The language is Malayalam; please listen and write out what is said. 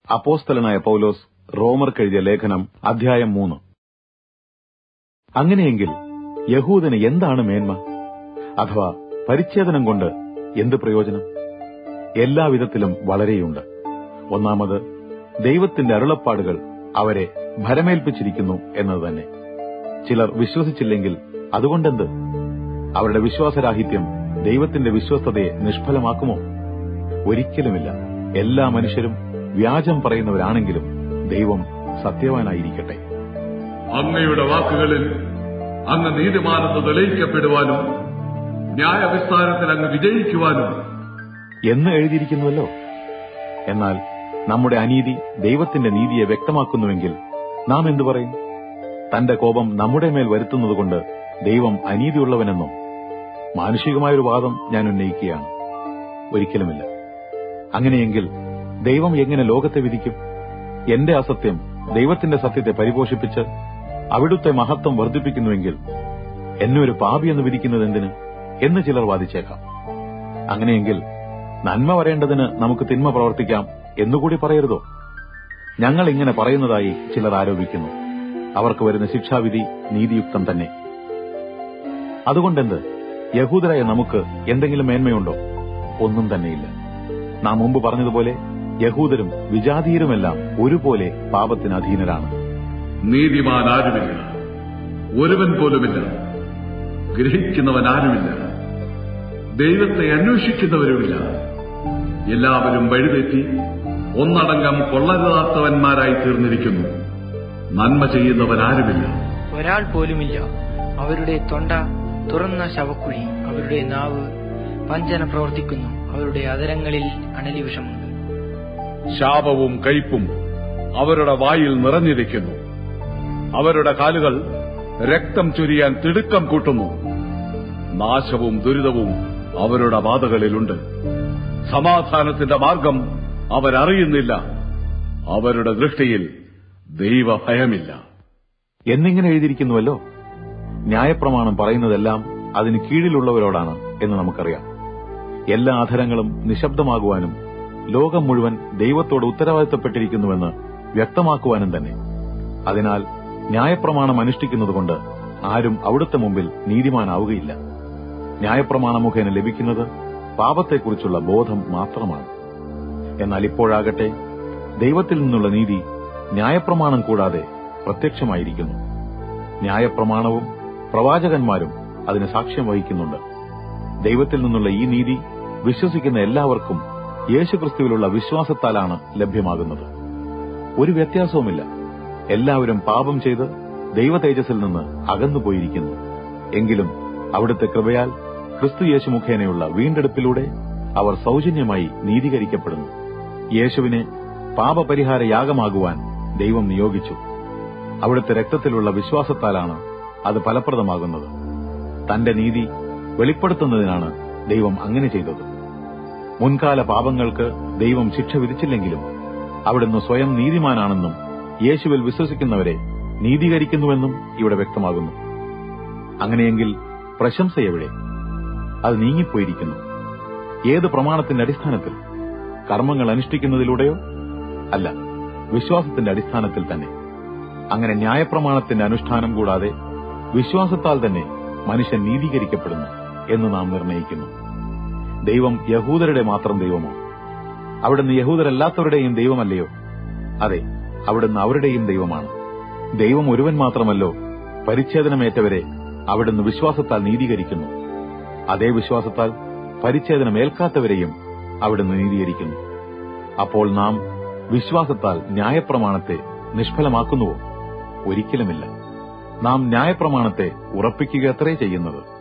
അപ്പോസ്തലനായ പൗലോസ് റോമർക്കെഴുതിയ ലേഖനം അധ്യായം മൂന്ന് അങ്ങനെയെങ്കിൽ യഹൂദന് എന്താണ് മേന്മ അഥവാ പരിച്ഛേദനം കൊണ്ട് എന്ത് പ്രയോജനം എല്ലാവിധത്തിലും വളരെയുണ്ട് ഒന്നാമത് ദൈവത്തിന്റെ അരുളപ്പാടുകൾ അവരെ ഭരമേൽപ്പിച്ചിരിക്കുന്നു എന്നത് തന്നെ ചിലർ വിശ്വസിച്ചില്ലെങ്കിൽ അതുകൊണ്ടെന്ത് അവരുടെ വിശ്വാസരാഹിത്യം ദൈവത്തിന്റെ വിശ്വസ്തതയെ നിഷ്ഫലമാക്കുമോ ഒരിക്കലുമില്ല എല്ലാ മനുഷ്യരും വ്യാജം പറയുന്നവരാണെങ്കിലും ദൈവം സത്യവാനായിരിക്കട്ടെ അങ്ങയുടെ വാക്കുകളിൽ അങ്ങ് നീതിമാനെന്ന് തെളിയിക്കപ്പെടുവാനും ന്യായവിസ്താരത്തിൽ അങ്ങ് വിജയിക്കുവാനും എന്ന് എഴുതിയിരിക്കുന്നുവല്ലോ എന്നാൽ നമ്മുടെ അനീതി ദൈവത്തിന്റെ നീതിയെ വ്യക്തമാക്കുന്നുവെങ്കിൽ നാം എന്തു പറയും തന്റെ കോപം നമ്മുടെ മേൽ വരുത്തുന്നതുകൊണ്ട് ദൈവം അനീതിയുള്ളവനെന്നോ മാനുഷികമായൊരു വാദം ഞാൻ ഉന്നയിക്കുകയാണ് ഒരിക്കലുമില്ല അങ്ങനെയെങ്കിൽ ദൈവം എങ്ങനെ ലോകത്തെ വിധിക്കും എന്റെ അസത്യം ദൈവത്തിന്റെ സത്യത്തെ പരിപോഷിപ്പിച്ച് അവിടുത്തെ മഹത്വം വർദ്ധിപ്പിക്കുന്നുവെങ്കിൽ എന്നെ ഒരു പാപി എന്ന് വിധിക്കുന്നത് എന്തിന് എന്ന് ചിലർ വാദിച്ചേക്കാം അങ്ങനെയെങ്കിൽ നന്മ വരേണ്ടതിന് നമുക്ക് തിന്മ പ്രവർത്തിക്കാം എന്നുകൂടി പറയരുതോ ഞങ്ങൾ ഇങ്ങനെ പറയുന്നതായി ചിലർ ആരോപിക്കുന്നു അവർക്ക് വരുന്ന ശിക്ഷാവിധി നീതിയുക്തം തന്നെ അതുകൊണ്ടെന്ത് യഹൂദരായ നമുക്ക് എന്തെങ്കിലും മേന്മയുണ്ടോ ഒന്നും തന്നെയില്ല നാം മുമ്പ് പറഞ്ഞതുപോലെ യഹൂദരും വിജാതീയരുമെല്ലാം ഒരുപോലെ പാപത്തിന് അധീനരാണ് നീതിമാൻ ആരുമില്ല ഒരുവൻ പോലുമില്ല ഗ്രഹിക്കുന്നവൻ ആരുമില്ല ദൈവത്തെ അന്വേഷിക്കുന്നവരുമില്ല എല്ലാവരും വഴിതെറ്റി ഒന്നടങ്കം കൊള്ളരുതാത്തവന്മാരായി തീർന്നിരിക്കുന്നു നന്മ ചെയ്യുന്നവൻ ആരുമില്ല ഒരാൾ പോലുമില്ല അവരുടെ തൊണ്ട തുറന്ന ശവക്കുഴി അവരുടെ നാവ് വഞ്ചന പ്രവർത്തിക്കുന്നു അവരുടെ അതരങ്ങളിൽ അണലി വിഷമുണ്ട് ശാപവും കയ്പും അവരുടെ വായിൽ നിറഞ്ഞിരിക്കുന്നു അവരുടെ കാലുകൾ രക്തം ചൊരിയാൻ തിടുക്കം കൂട്ടുന്നു നാശവും ദുരിതവും അവരുടെ പാതകളിലുണ്ട് സമാധാനത്തിന്റെ മാർഗം അവരറിയുന്നില്ല അവരുടെ ദൃഷ്ടിയിൽ ദൈവഭയമില്ല എന്നിങ്ങനെ എഴുതിയിരിക്കുന്നുവല്ലോ ന്യായപ്രമാണം പറയുന്നതെല്ലാം അതിന് കീഴിലുള്ളവരോടാണ് എന്ന് നമുക്കറിയാം എല്ലാ അധരങ്ങളും നിശബ്ദമാകുവാനും ലോകം മുഴുവൻ ദൈവത്തോട് ഉത്തരവാദിത്തപ്പെട്ടിരിക്കുന്നുവെന്ന് വ്യക്തമാക്കുവാനും തന്നെ അതിനാൽ ന്യായപ്രമാണം അനുഷ്ഠിക്കുന്നതുകൊണ്ട് ആരും അവിടുത്തെ മുമ്പിൽ നീതിമാനാവുകയില്ല ന്യായപ്രമാണം മുഖേന ലഭിക്കുന്നത് പാപത്തെക്കുറിച്ചുള്ള ബോധം മാത്രമാണ് എന്നാൽ ഇപ്പോഴാകട്ടെ ദൈവത്തിൽ നിന്നുള്ള നീതി ന്യായപ്രമാണം കൂടാതെ പ്രത്യക്ഷമായിരിക്കുന്നു ന്യായപ്രമാണവും പ്രവാചകന്മാരും അതിന് സാക്ഷ്യം വഹിക്കുന്നുണ്ട് ദൈവത്തിൽ നിന്നുള്ള ഈ നീതി വിശ്വസിക്കുന്ന എല്ലാവർക്കും യേശുക്രിസ്തുവിലുള്ള വിശ്വാസത്താലാണ് ലഭ്യമാകുന്നത് ഒരു വ്യത്യാസവുമില്ല എല്ലാവരും പാപം ചെയ്ത് ദൈവ തേജസ്സിൽ നിന്ന് അകന്നുപോയിരിക്കുന്നു എങ്കിലും അവിടുത്തെ കൃപയാൽ ക്രിസ്തു യേശു മുഖേനയുള്ള വീണ്ടെടുപ്പിലൂടെ അവർ സൗജന്യമായി നീതീകരിക്കപ്പെടുന്നു യേശുവിനെ പാപപരിഹാര യാഗമാകുവാൻ ദൈവം നിയോഗിച്ചു അവിടുത്തെ രക്തത്തിലുള്ള വിശ്വാസത്താലാണ് അത് ഫലപ്രദമാകുന്നത് തന്റെ നീതി വെളിപ്പെടുത്തുന്നതിനാണ് ദൈവം അങ്ങനെ ചെയ്തത് മുൻകാല പാപങ്ങൾക്ക് ദൈവം ശിക്ഷ വിധിച്ചില്ലെങ്കിലും അവിടുന്ന് സ്വയം നീതിമാനാണെന്നും യേശുവിൽ വിശ്വസിക്കുന്നവരെ നീതീകരിക്കുന്നുവെന്നും ഇവിടെ വ്യക്തമാകുന്നു അങ്ങനെയെങ്കിൽ പ്രശംസ എവിടെ അത് നീങ്ങിപ്പോയിരിക്കുന്നു ഏത് പ്രമാണത്തിന്റെ അടിസ്ഥാനത്തിൽ കർമ്മങ്ങൾ അനുഷ്ഠിക്കുന്നതിലൂടെയോ അല്ല വിശ്വാസത്തിന്റെ അടിസ്ഥാനത്തിൽ തന്നെ അങ്ങനെ ന്യായപ്രമാണത്തിന്റെ അനുഷ്ഠാനം കൂടാതെ വിശ്വാസത്താൽ തന്നെ മനുഷ്യൻ നീതീകരിക്കപ്പെടുന്നു എന്ന് നാം നിർണയിക്കുന്നു ദൈവം യഹൂദരുടെ മാത്രം ദൈവമോ അവിടുന്ന് യഹൂദരല്ലാത്തവരുടെയും ദൈവമല്ലയോ അതെ അവിടുന്ന് അവരുടെയും ദൈവമാണ് ദൈവം ഒരുവൻ മാത്രമല്ലോ പരിച്ഛേദനമേറ്റവരെ അവിടുന്ന് വിശ്വാസത്താൽ നീതീകരിക്കുന്നു അതേ വിശ്വാസത്താൽ പരിച്ഛേദനം ഏൽക്കാത്തവരെയും അവിടുന്ന് നീതീകരിക്കുന്നു അപ്പോൾ നാം വിശ്വാസത്താൽ ന്യായപ്രമാണത്തെ നിഷ്ഫലമാക്കുന്നുവോ ഒരിക്കലുമില്ല നാം ന്യായപ്രമാണത്തെ ഉറപ്പിക്കുക അത്രേ ചെയ്യുന്നത്